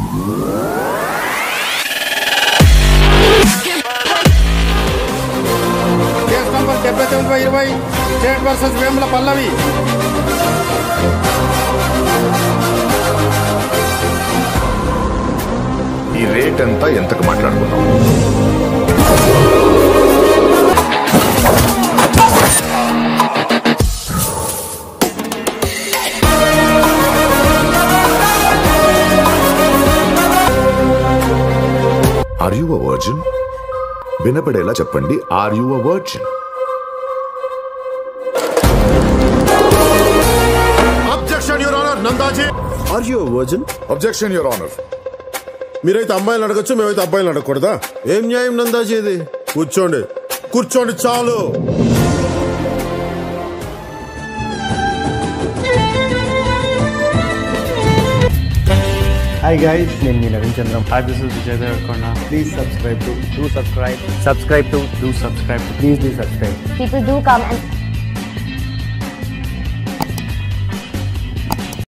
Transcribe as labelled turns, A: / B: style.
A: Case number డెబ్బై తొమ్మిది by ఇరవై స్టేట్ వర్సెస్ వేముల పల్లవి
B: ఈ రేట్ ఎంత ఎంతకు మాట్లాడుకున్నాం ఆర్ యు అ వర్జిన్ వినపడేలా చెప్పండి are you a virgin
C: objection your honour Nandaji
D: are you virgin
B: objection your honour
C: మీరైతే అమ్మాయిలు అడగచ్చు మేమైతే అబ్బాయిలు అడగకూడదా ఏం న్యాయం నందాజీ ఇది కూర్చోండి కూర్చోండి చాలు
E: హాయ్ గైస్ నేను మీ Naveen Chandram
F: Hi, this is Vijay Devarkonda.
E: Please subscribe to do subscribe
F: Subscribe to, do subscribe to
E: please do subscribe
G: people do come and